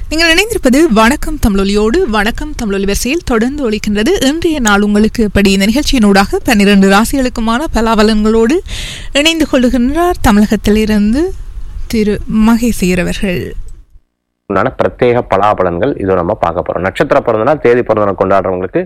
நீங்கள் இணைந்திருப்பது வணக்கம் தமிழொலியோடு வணக்கம் தமிழொலி வரிசையில் தொடர்ந்து ஒலிக்கின்றது இன்றைய நாள் உங்களுக்கு இப்படி இந்த நிகழ்ச்சியினூடாக பன்னிரண்டு ராசிகளுக்குமான பலாபலன்களோடு இணைந்து கொள்ளுகின்றார் தமிழகத்திலிருந்து திரு மகேசீர் அவர்கள் உண்டான பிரத்யேக பலாபலன்கள் இதை நம்ம பார்க்க போறோம் நட்சத்திர பிறந்தனா தேதி பிறந்தனை கொண்டாடுறவங்களுக்கு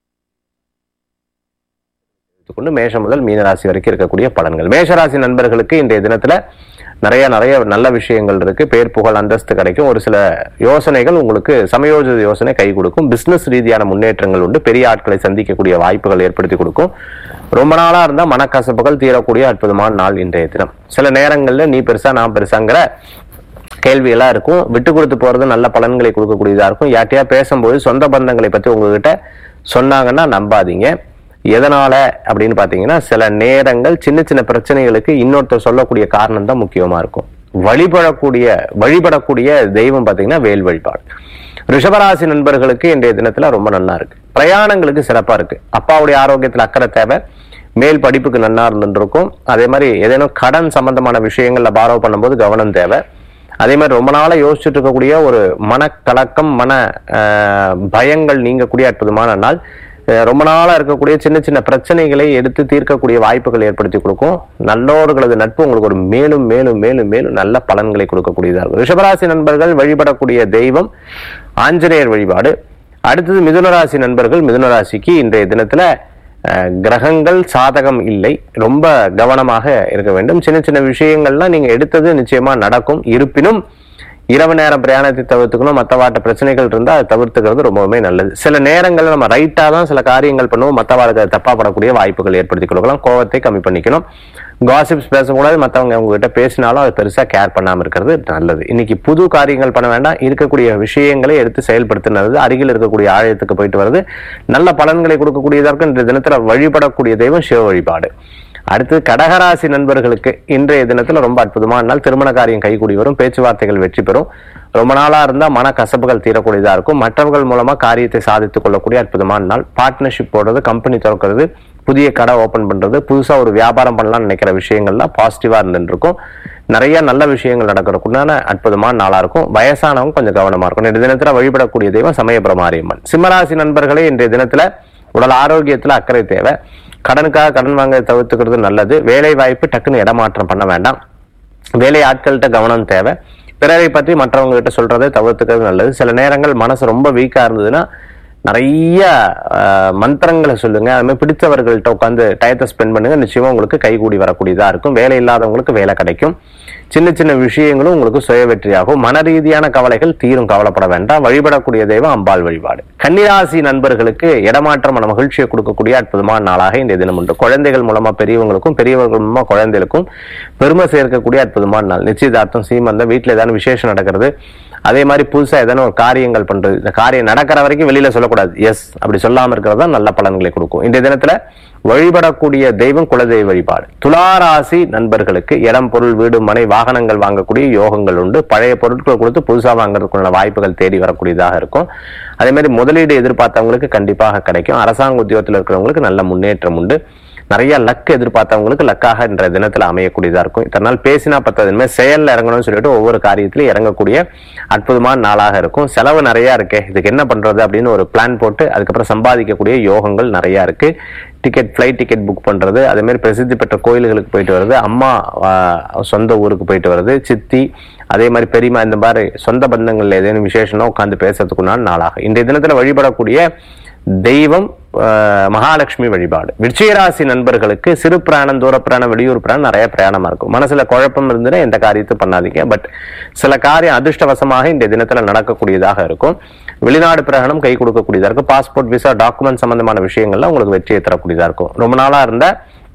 கொண்டு மேஷம் முதல் மீனராசி வரைக்கும் இருக்கக்கூடிய பலன்கள் மேஷராசி நண்பர்களுக்கு இன்றைய தினத்துல நிறைய நிறைய நல்ல விஷயங்கள் இருக்கு பேர் புகழ் அந்தஸ்து கிடைக்கும் ஒரு சில யோசனைகள் உங்களுக்கு சமயோஜித யோசனை கை கொடுக்கும் பிசினஸ் ரீதியான முன்னேற்றங்கள் உண்டு பெரிய ஆட்களை சந்திக்கக்கூடிய வாய்ப்புகள் ஏற்படுத்தி கொடுக்கும் ரொம்ப நாளா இருந்தா மனக்கசப்புகள் தீரக்கூடிய அற்புதமான நாள் இன்றைய தினம் சில நேரங்கள்ல நீ பெருசா நான் பெருசாங்கிற கேள்வியெல்லாம் இருக்கும் விட்டு கொடுத்து போறது நல்ல பலன்களை கொடுக்கக்கூடியதா இருக்கும் யார்ட்டையா பேசும்போது சொந்த பந்தங்களை பத்தி உங்ககிட்ட சொன்னாங்கன்னா நம்பாதீங்க எதனால அப்படின்னு பாத்தீங்கன்னா சில நேரங்கள் சின்ன சின்ன பிரச்சனைகளுக்கு இன்னொருத்தர் சொல்லக்கூடிய காரணம் தான் முக்கியமா இருக்கும் வழிபடக்கூடிய வழிபடக்கூடிய தெய்வம் பாத்தீங்கன்னா வேல் வழிபாடு ரிஷபராசி நண்பர்களுக்கு இன்றைய தினத்துல ரொம்ப நல்லா இருக்கு பிரயாணங்களுக்கு சிறப்பா இருக்கு அப்பாவுடைய ஆரோக்கியத்துல அக்கறை தேவை மேல் படிப்புக்கு நன்னா இருந்துருக்கும் அதே மாதிரி ஏதேனும் கடன் சம்பந்தமான விஷயங்கள்ல பாரோ பண்ணும்போது கவனம் தேவை அதே மாதிரி ரொம்ப நாளா யோசிச்சுட்டு இருக்கக்கூடிய ஒரு மனக்கலக்கம் மன ஆஹ், பயங்கள் நீங்கக்கூடிய அற்புதமான நாள் அஹ், ரொம்ப நாளா இருக்கக்கூடிய சின்ன சின்ன பிரச்சனைகளை எடுத்து தீர்க்கக்கூடிய வாய்ப்புகள் ஏற்படுத்தி கொடுக்கும் நல்லோர்களது நட்பு உங்களுக்கு ஒரு மேலும் மேலும் மேலும் மேலும் நல்ல பலன்களை கொடுக்கக்கூடியதா இருக்கும் ரிஷபராசி நண்பர்கள் வழிபடக்கூடிய தெய்வம் ஆஞ்சநேயர் வழிபாடு அடுத்தது மிதுனராசி நண்பர்கள் மிதுனராசிக்கு இன்றைய தினத்துல அஹ், கிரகங்கள் சாதகம் இல்லை ரொம்ப கவனமாக இருக்க வேண்டும் சின்ன சின்ன விஷயங்கள்லாம் நீங்க எடுத்தது நிச்சயமா நடக்கும் இருப்பினும் இரவு நேரம் பிரயாணத்தை தவிர்த்துக்கணும் மற்றவாட்ட பிரச்சனைகள் இருந்தால் அதை தவிர்த்துக்கிறது ரொம்பவுமே நல்லது சில நேரங்களில் நம்ம ரைட்டாக தான் சில காரியங்கள் பண்ணுவோம் மற்றவாளுக்கு அது தப்பா படக்கூடிய வாய்ப்புகள் ஏற்படுத்தி கொடுக்கலாம் கோவத்தை கம்மி பண்ணிக்கணும் காசிப்ஸ் பேசக்கூடாது மற்றவங்க உங்ககிட்ட பேசினாலும் அது பெருசாக கேர் பண்ணாமல் இருக்கிறது நல்லது இன்னைக்கு புது காரியங்கள் பண்ண வேண்டாம் இருக்கக்கூடிய விஷயங்களை எடுத்து செயல்படுத்தினது அருகில் இருக்கக்கூடிய ஆலயத்துக்கு போயிட்டு வர்றது நல்ல பலன்களை கொடுக்கக்கூடியதற்கு இந்த தினத்துல வழிபடக்கூடிய தெய்வம் சிவ வழிபாடு அடுத்து கடகராசி நண்பர்களுக்கு இன்றைய தினத்துல ரொம்ப அற்புதமான நாள் திருமண காரியம் கைகூடி வரும் பேச்சுவார்த்தைகள் வெற்றி பெறும் ரொம்ப நாளா இருந்தா மன கசப்புகள் தீரக்கூடியதா இருக்கும் மற்றவர்கள் மூலமா காரியத்தை சாதித்துக் கொள்ளக்கூடிய அற்புதமான நாள் பார்ட்னர்ஷிப் போடுறது கம்பெனி திறக்கிறது புதிய கடை ஓபன் பண்றது புதுசா ஒரு வியாபாரம் பண்ணலாம்னு நினைக்கிற விஷயங்கள்லாம் பாசிட்டிவா இருந்துட்டு இருக்கும் நிறைய நல்ல விஷயங்கள் நடக்கிறதுக்குண்டான அற்புதமான நாளா இருக்கும் வயசானவங்க கொஞ்சம் கவனமா இருக்கும் இன்றைய தினத்துல வழிபடக்கூடிய தெய்வம் சமயபுரம் மாரியம்மன் சிம்மராசி நண்பர்களே இன்றைய தினத்துல உடல் ஆரோக்கியத்துல அக்கறை தேவை கடனுக்காக கடன் வாங்க தவிர்த்துக்கிறது நல்லது வேலை வாய்ப்பு டக்குன்னு இடமாற்றம் பண்ண வேண்டாம் வேலை ஆட்கள்கிட்ட கவனம் தேவை பிறரை பற்றி மற்றவங்க கிட்ட சொல்றதை தவிர்த்துக்கிறது நல்லது சில நேரங்கள் மனசு ரொம்ப வீக்கா இருந்ததுன்னா நிறைய ஆஹ், மந்திரங்களை சொல்லுங்க அது மாதிரி பிடித்தவர்கள்ட்ட உட்காந்து டயத்தை ஸ்பெண்ட் பண்ணுங்க நிச்சயமா உங்களுக்கு கைகூடி வரக்கூடியதா இருக்கும் வேலை இல்லாதவங்களுக்கு வேலை கிடைக்கும் சின்ன சின்ன விஷயங்களும் உங்களுக்கு சுய வெற்றியாகும் மன ரீதியான கவலைகள் தீரும் கவலைப்பட வேண்டாம் வழிபடக்கூடிய தெய்வம் அம்பாள் வழிபாடு கன்னிராசி நண்பர்களுக்கு இடமாற்றமான மகிழ்ச்சியை கொடுக்கக்கூடிய அற்புதமான நாளாக இந்த தினம் உண்டு குழந்தைகள் மூலமா பெரியவங்களுக்கும் பெரியவர்கள் மூலமா குழந்தைகளுக்கும் பெருமை சேர்க்கக்கூடிய அற்புதமான நாள் நிச்சயதார்த்தம் சீமந்தம் வீட்டுல ஏதாவது விசேஷம் நடக்கிறது அதே மாதிரி புதுசா ஏதாவது ஒரு காரியங்கள் பண்றது இந்த காரியம் நடக்கிற வரைக்கும் வெளியில சொல்லக்கூடாது எஸ் அப்படி சொல்லாம இருக்கிறது தான் நல்ல பலன்களை கொடுக்கும் இந்த தினத்துல வழிபடக்கூடிய தெய்வம் குலதெய்வ வழிபாடு துளாராசி நண்பர்களுக்கு இடம் பொருள் வீடு மனை வாகனங்கள் வாங்கக்கூடிய யோகங்கள் உண்டு பழைய பொருட்களை கொடுத்து புதுசா வாங்குறதுக்குள்ள வாய்ப்புகள் தேடி வரக்கூடியதாக இருக்கும் அதே மாதிரி முதலீடு எதிர்பார்த்தவங்களுக்கு கண்டிப்பாக கிடைக்கும் அரசாங்க உத்தியோகத்தில் இருக்கிறவங்களுக்கு நல்ல முன்னேற்றம் உண்டு நிறைய லக் எதிர்பார்த்தவங்களுக்கு லக்காக இன்றைய தினத்துல அமையக்கூடியதா இருக்கும் இத்தனை நாள் பேசினா பத்தாது இனிமேல் செயல்ல இறங்கணும்னு சொல்லிட்டு ஒவ்வொரு காரியத்திலையும் இறங்கக்கூடிய அற்புதமான நாளாக இருக்கும் செலவு நிறைய இருக்கே இதுக்கு என்ன பண்றது அப்படின்னு ஒரு பிளான் போட்டு அதுக்கப்புறம் சம்பாதிக்கக்கூடிய யோகங்கள் நிறைய இருக்கு டிக்கெட் ஃப்ளைட் டிக்கெட் புக் பண்றது அதே மாதிரி பிரசித்தி பெற்ற கோயில்களுக்கு போயிட்டு வருது அம்மா ஆஹ், சொந்த ஊருக்கு போயிட்டு வருது சித்தி அதே மாதிரி பெரியம்மா இந்த மாதிரி சொந்த பந்தங்கள்ல ஏதேனும் விசேஷம்னா உட்காந்து பேசுறதுக்குண்டான நாளாக இன்றைய தினத்துல வழிபடக்கூடிய தெய்வம் ஆஹ், மகாலட்சுமி வழிபாடு விருச்சிகராசி நண்பர்களுக்கு சிறு பிராணம் தூர பிராணம் வெளியூர் பிராணம் நிறைய பிரயாணமா இருக்கும் மனசுல குழப்பம் இருந்துன்னா எந்த காரியத்தை பண்ணாதீங்க பட் சில காரியம் அதிர்ஷ்டவசமாக இந்த தினத்துல நடக்கக்கூடியதாக இருக்கும் வெளிநாடு பிரயாணம் கை கொடுக்கக்கூடியதா இருக்கும் பாஸ்போர்ட் விசா டாக்குமெண்ட் சம்பந்தமான விஷயங்கள்லாம் உங்களுக்கு வெற்றியை தரக்கூடியதா இருக்கும் ரொம்ப நாளா இருந்த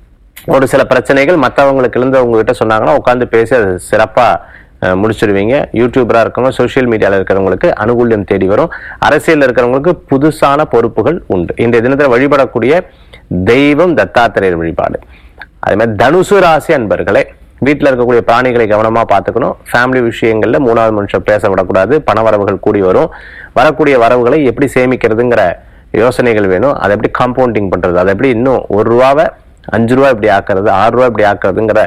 ஒரு சில பிரச்சனைகள் மற்றவங்களுக்கு இருந்து உங்ககிட்ட சொன்னாங்கன்னா உட்காந்து பேசி அதை சிறப்பா அஹ், முடிச்சிடுவீங்க யூடியூபரா இருக்கவங்க சோஷியல் மீடியால இருக்கிறவங்களுக்கு அனுகூல்யம் தேடி வரும் அரசியல் இருக்கிறவங்களுக்கு புதுசான பொறுப்புகள் உண்டு இன்றைய தினத்தில் வழிபடக்கூடிய தெய்வம் தத்தாத்திரேயர் வழிபாடு அதே மாதிரி தனுசு ராசி அன்பர்களே வீட்டில் இருக்கக்கூடிய பிராணிகளை கவனமா பார்த்துக்கணும் ஃபேமிலி விஷயங்கள்ல மூணாவது மனுஷன் பேச விடக்கூடாது பண வரவுகள் கூடி வரும் வரக்கூடிய வரவுகளை எப்படி சேமிக்கிறதுங்கிற யோசனைகள் வேணும் அதை எப்படி காம்பவுண்டிங் பண்றது அதை எப்படி இன்னும் ஒரு ரூபாவை அஞ்சு ரூபா இப்படி ஆக்குறது ஆறு ரூபா இப்படி ஆக்குறதுங்கிற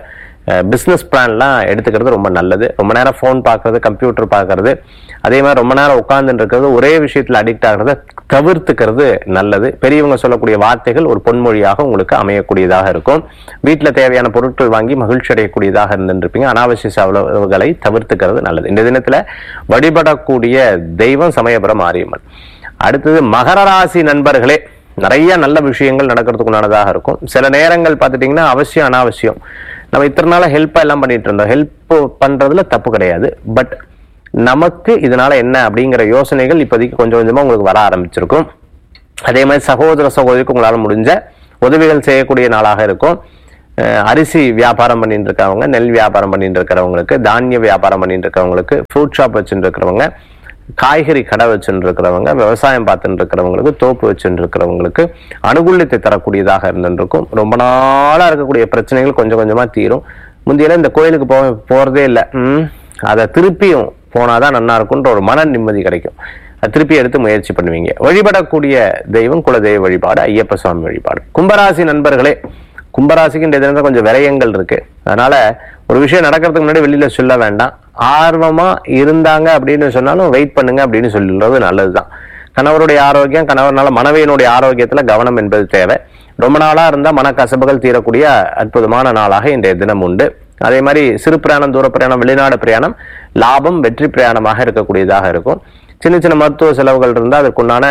பிஸ்னஸ் பிளான்லாம் எடுத்துக்கிறது ரொம்ப நல்லது ரொம்ப நேரம் ஃபோன் பார்க்கறது கம்ப்யூட்டர் பார்க்கறது அதே மாதிரி ரொம்ப நேரம் உட்கார்ந்துட்டு இருக்கிறது ஒரே விஷயத்தில் அடிக்ட் ஆகிறத தவிர்த்துக்கிறது நல்லது பெரியவங்க சொல்லக்கூடிய வார்த்தைகள் ஒரு பொன்மொழியாக உங்களுக்கு அமையக்கூடியதாக இருக்கும் வீட்டில் தேவையான பொருட்கள் வாங்கி மகிழ்ச்சி அடையக்கூடியதாக இருந்துருப்பீங்க அனாவசிய செலவுகளை தவிர்த்துக்கிறது நல்லது இந்த தினத்துல வழிபடக்கூடிய தெய்வம் சமயபுரம் மாரியம்மன் அடுத்தது மகர ராசி நண்பர்களே நிறைய நல்ல விஷயங்கள் நடக்கிறதுக்குண்டானதாக இருக்கும் சில நேரங்கள் பார்த்துட்டிங்கன்னா அவசியம் அனாவசியம் நம்ம இத்தனை நாளா ஹெல்ப்பாக எல்லாம் பண்ணிட்டு இருந்தோம் ஹெல்ப் பண்றதுல தப்பு கிடையாது பட் நமக்கு இதனால என்ன அப்படிங்கிற யோசனைகள் இப்போதைக்கு கொஞ்சம் கொஞ்சமா உங்களுக்கு வர ஆரம்பிச்சிருக்கும் அதே மாதிரி சகோதர சகோதரிக்கு உங்களால் முடிஞ்ச உதவிகள் செய்யக்கூடிய நாளாக இருக்கும் அஹ் அரிசி வியாபாரம் பண்ணிட்டு இருக்கவங்க நெல் வியாபாரம் பண்ணிட்டு இருக்கிறவங்களுக்கு தானிய வியாபாரம் பண்ணிட்டு இருக்கிறவங்களுக்கு ஃப்ரூட் ஷாப் வச்சுட்டு இருக்கிறவங்க காய்கறி கடை வச்சுட்டு இருக்கிறவங்க விவசாயம் பார்த்துட்டு இருக்கிறவங்களுக்கு தோப்பு வச்சுட்டு இருக்கிறவங்களுக்கு அனுகூலியத்தை தரக்கூடியதாக இருந்துருக்கும் ரொம்ப நாளா இருக்கக்கூடிய பிரச்சனைகள் கொஞ்சம் கொஞ்சமா தீரும் முந்தையெல்லாம் இந்த கோயிலுக்கு போக போறதே இல்லை ம் அதை திருப்பியும் போனாதான் நல்லா இருக்கும்ன்ற ஒரு மன நிம்மதி கிடைக்கும் அது திருப்பி எடுத்து முயற்சி பண்ணுவீங்க வழிபடக்கூடிய தெய்வம் குலதெய்வ வழிபாடு ஐயப்ப சுவாமி வழிபாடு கும்பராசி நண்பர்களே கும்பராசிக்கு இந்த தினத்துல கொஞ்சம் விரயங்கள் இருக்கு அதனால ஒரு விஷயம் நடக்கிறதுக்கு முன்னாடி வெளியில சொல்ல வேண்டாம் ஆர்வமா இருந்தாங்க அப்படின்னு சொன்னாலும் வெயிட் பண்ணுங்க அப்படின்னு சொல்லிடுறது நல்லதுதான் கணவருடைய ஆரோக்கியம் கணவர்னால மனைவியினுடைய ஆரோக்கியத்துல கவனம் என்பது தேவை ரொம்ப நாளா இருந்தா மனக்கசப்புகள் தீரக்கூடிய அற்புதமான நாளாக இன்றைய தினம் உண்டு அதே மாதிரி சிறு பிரயாணம் தூர பிரயாணம் வெளிநாடு பிரயாணம் லாபம் வெற்றி பிரயாணமாக இருக்கக்கூடியதாக இருக்கும் சின்ன சின்ன மருத்துவ செலவுகள் இருந்தால் அதற்குண்டான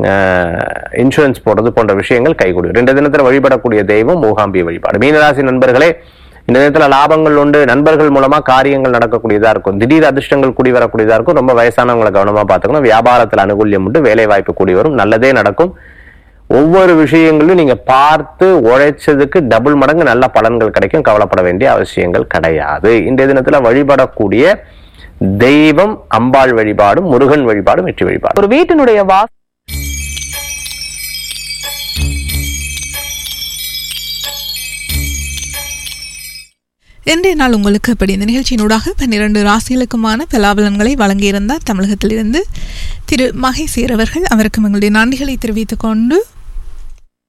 இன்சூரன்ஸ் போடுறது போன்ற விஷயங்கள் கைகூடும் ரெண்டு தினத்துல வழிபடக்கூடிய தெய்வம் மூகாம்பிய வழிபாடு மீனராசி நண்பர்களே இந்த நேரத்துல லாபங்கள் உண்டு நண்பர்கள் மூலமா காரியங்கள் நடக்கக்கூடியதா இருக்கும் திடீர் அதிர்ஷ்டங்கள் கூடி வரக்கூடியதா இருக்கும் ரொம்ப வயசானவங்களை கவனமா பார்த்துக்கணும் வியாபாரத்துல அனுகூல்யம் உண்டு வேலை வாய்ப்பு கூடி வரும் நல்லதே நடக்கும் ஒவ்வொரு விஷயங்களும் நீங்க பார்த்து உழைச்சதுக்கு டபுள் மடங்கு நல்ல பலன்கள் கிடைக்கும் கவலைப்பட வேண்டிய அவசியங்கள் கிடையாது இந்த தினத்துல வழிபடக்கூடிய தெய்வம் அம்பாள் வழிபாடும் முருகன் வழிபாடும் வெற்றி வழிபாடும் ஒரு வீட்டினுடைய வாஸ்து இன்றைய நாள் உங்களுக்கு அப்படி இந்த நிகழ்ச்சியினூடாக பன்னிரண்டு ராசிகளுக்குமான பலாபலன்களை வழங்கியிருந்தார் தமிழகத்திலிருந்து திரு மகேசீர் அவர்கள் அவருக்கும் எங்களுடைய நன்றிகளை தெரிவித்துக் கொண்டு